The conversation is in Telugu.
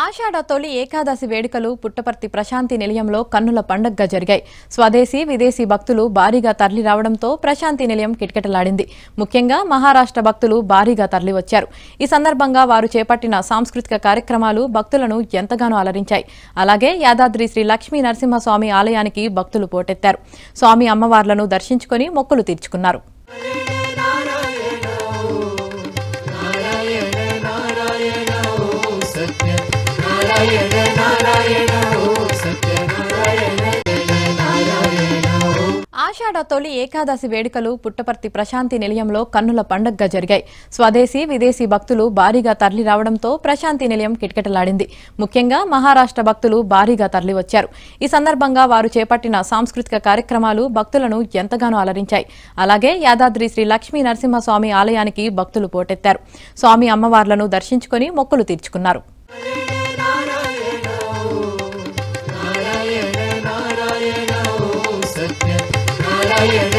ఆషాఢ తొలి ఏకాదశి వేడుకలు పుట్టపర్తి ప్రశాంతి నిలయంలో కన్నుల పండగగా జరిగాయి స్వదేశీ విదేశీ భక్తులు భారీగా తరలి రావడంతో ప్రశాంతి నిలయం కిటకిటలాడింది ముఖ్యంగా మహారాష్ట్ర భక్తులు భారీగా తరలివచ్చారు ఈ సందర్భంగా వారు చేపట్టిన సాంస్కృతిక కార్యక్రమాలు భక్తులను ఎంతగానో అలరించాయి అలాగే యాదాద్రి శ్రీ లక్ష్మీ నరసింహస్వామి ఆలయానికి భక్తులు పోటెత్తారు స్వామి అమ్మవార్లను దర్శించుకొని మొక్కులు తీర్చుకున్నారు ఆషాఢ తొలి ఏకాదశి వేడుకలు పుట్టపర్తి ప్రశాంతి నిలయంలో కన్నుల పండగగా జరిగాయి స్వదేశీ విదేశీ భక్తులు భారీగా తరలి రావడంతో ప్రశాంతి నిలయం కిటకిటలాడింది ముఖ్యంగా మహారాష్ట్ర భక్తులు భారీగా తరలివచ్చారు ఈ సందర్భంగా వారు చేపట్టిన సాంస్కృతిక కార్యక్రమాలు భక్తులను ఎంతగానో అలరించాయి అలాగే యాదాద్రి శ్రీ లక్ష్మీ నరసింహస్వామి ఆలయానికి భక్తులు పోటెత్తారు స్వామి అమ్మవార్లను దర్శించుకొని మొక్కులు తీర్చుకున్నారు నారాయణ